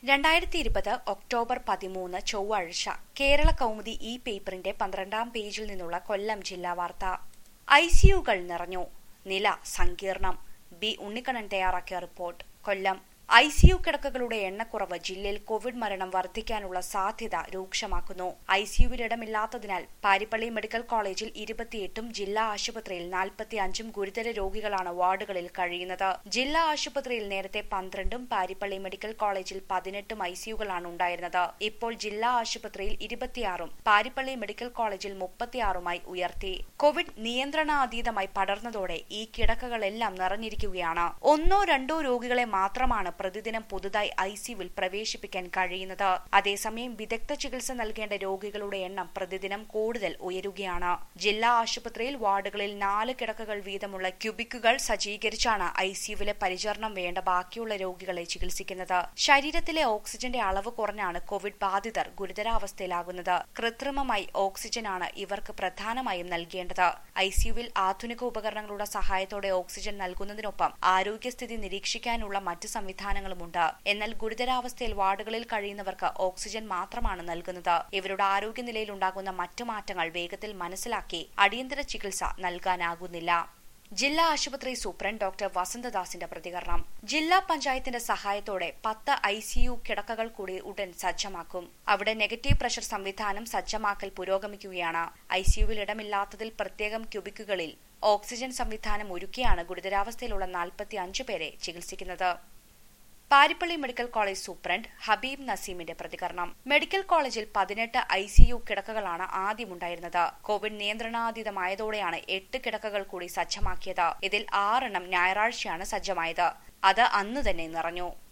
രണ്ടായിരത്തി ഇരുപത് ഒക്ടോബർ പതിമൂന്ന് ചൊവ്വാഴ്ച കേരള കൗമുദി ഈ പേപ്പറിന്റെ പന്ത്രണ്ടാം പേജിൽ നിന്നുള്ള കൊല്ലം ജില്ലാ വാർത്ത ഐസിയുകൾ നിറഞ്ഞു നില സങ്കീർണം ബി ഉണ്ണിക്കണ്ണൻ തയ്യാറാക്കിയ റിപ്പോർട്ട് കൊല്ലം ഐസിയു കിടക്കകളുടെ എണ്ണക്കുറവ് ജില്ലയിൽ കോവിഡ് മരണം വർദ്ധിക്കാനുള്ള സാധ്യത രൂക്ഷമാക്കുന്നു ഐസിയുവിൽ ഇടമില്ലാത്തതിനാൽ പാരിപ്പള്ളി മെഡിക്കൽ കോളേജിൽ ഇരുപത്തിയെട്ടും ജില്ലാ ആശുപത്രിയിൽ നാൽപ്പത്തിയഞ്ചും ഗുരുതര രോഗികളാണ് വാർഡുകളിൽ കഴിയുന്നത് ജില്ലാ ആശുപത്രിയിൽ നേരത്തെ പന്ത്രണ്ടും പാരിപ്പള്ളി മെഡിക്കൽ കോളേജിൽ പതിനെട്ടും ഐസിയുകളാണ് ഉണ്ടായിരുന്നത് ഇപ്പോൾ ജില്ലാ ആശുപത്രിയിൽ ഇരുപത്തിയാറും പാരിപ്പള്ളി മെഡിക്കൽ കോളേജിൽ മുപ്പത്തിയാറുമായി ഉയർത്തി കോവിഡ് നിയന്ത്രണാതീതമായി പടർന്നതോടെ ഈ കിടക്കകളെല്ലാം നിറഞ്ഞിരിക്കുകയാണ് ഒന്നോ രണ്ടോ രോഗികളെ മാത്രമാണ് പ്രതിദിനം പുതുതായി ഐസിയുവിൽ പ്രവേശിപ്പിക്കാൻ കഴിയുന്നത് അതേസമയം വിദഗ്ധ ചികിത്സ നൽകേണ്ട രോഗികളുടെ എണ്ണം പ്രതിദിനം കൂടുതൽ ഉയരുകയാണ് ജില്ലാ ആശുപത്രിയിൽ വാർഡുകളിൽ നാല് കിടക്കകൾ വീതമുള്ള ക്യൂബിക്കുകൾ സജ്ജീകരിച്ചാണ് ഐസിയുവിലെ പരിചരണം വേണ്ട ബാക്കിയുള്ള രോഗികളെ ചികിത്സിക്കുന്നത് ശരീരത്തിലെ ഓക്സിജന്റെ അളവ് കുറഞ്ഞാണ് കോവിഡ് ബാധിതർ ഗുരുതരാവസ്ഥയിലാകുന്നത് കൃത്രിമമായി ഓക്സിജനാണ് ഇവർക്ക് പ്രധാനമായും നൽകേണ്ടത് ഐസിയുവിൽ ആധുനിക ഉപകരണങ്ങളുടെ സഹായത്തോടെ ഓക്സിജൻ നൽകുന്നതിനൊപ്പം ആരോഗ്യസ്ഥിതി നിരീക്ഷിക്കാനുള്ള മറ്റ് സംവിധാനങ്ങളുമുണ്ട് എന്നാൽ ഗുരുതരാവസ്ഥയിൽ വാർഡുകളിൽ കഴിയുന്നവർക്ക് ഓക്സിജൻ മാത്രമാണ് നൽകുന്നത് ഇവരുടെ ആരോഗ്യനിലയിൽ ഉണ്ടാകുന്ന മറ്റു മാറ്റങ്ങൾ വേഗത്തിൽ മനസ്സിലാക്കി അടിയന്തര ചികിത്സ നൽകാനാകുന്നില്ല ജില്ലാ ആശുപത്രി സൂപ്രണ്ട് ഡോക്ടർ വസന്തദാസിന്റെ പ്രതികരണം ജില്ലാ പഞ്ചായത്തിന്റെ സഹായത്തോടെ പത്ത് ഐ സിയു കിടക്കകൾ കൂടി ഉടൻ സജ്ജമാക്കും അവിടെ നെഗറ്റീവ് പ്രഷർ സംവിധാനം സജ്ജമാക്കൽ പുരോഗമിക്കുകയാണ് ഐ സിയുവിൽ ഇടമില്ലാത്തതിൽ പ്രത്യേകം ക്യൂബിക്കുകളിൽ ഓക്സിജൻ സംവിധാനം ഒരുക്കിയാണ് ഗുരുതരാവസ്ഥയിലുള്ള നാൽപ്പത്തി അഞ്ച് പേരെ ചികിത്സിക്കുന്നത് Parippally medical college superintendent Habeeb നസീമിന്റെ പ്രതികരണം മെഡിക്കൽ കോളേജിൽ പതിനെട്ട് ഐ സിയു കിടക്കകളാണ് ആദ്യമുണ്ടായിരുന്നത് കോവിഡ് നിയന്ത്രണാതീതമായതോടെയാണ് എട്ട് കിടക്കകൾ കൂടി സജ്ജമാക്കിയത് ഇതിൽ ആറെണ്ണം ഞായറാഴ്ചയാണ് സജ്ജമായത് അത് അന്ന് തന്നെ നിറഞ്ഞു